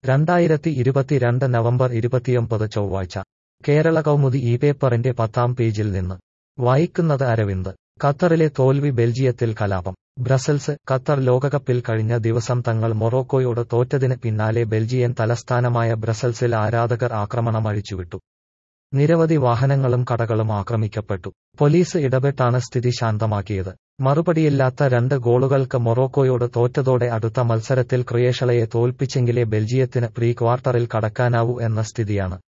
രണ്ടായിരത്തി ഇരുപത്തിരണ്ട് നവംബർ ഇരുപത്തിയൊമ്പത് ചൊവ്വാഴ്ച കേരള കൗമുദി ഈ പേപ്പറിന്റെ പത്താം പേജിൽ നിന്ന് വായിക്കുന്നത് അരവിന്ദ് ഖത്തറിലെ തോൽവി ബെൽജിയത്തിൽ കലാപം ബ്രസൽസ് ഖത്തർ ലോകകപ്പിൽ കഴിഞ്ഞ ദിവസം തങ്ങൾ മൊറോക്കോയോട് തോറ്റതിന് പിന്നാലെ ബെൽജിയൻ തലസ്ഥാനമായ ബ്രസൽസിൽ ആരാധകർ ആക്രമണം അഴിച്ചുവിട്ടു നിരവധി വാഹനങ്ങളും കടകളും ആക്രമിക്കപ്പെട്ടു പോലീസ് ഇടപെട്ടാണ് സ്ഥിതി ശാന്തമാക്കിയത് മറുപടിയില്ലാത്ത രണ്ട് ഗോളുകൾക്ക് മൊറോക്കോയോട് തോറ്റതോടെ അടുത്ത മത്സരത്തിൽ ക്രൊയേഷ്യയെ തോൽപ്പിച്ചെങ്കിലേ ബെൽജിയത്തിന് പ്രീ ക്വാർട്ടറിൽ കടക്കാനാവൂ എന്ന സ്ഥിതിയാണ്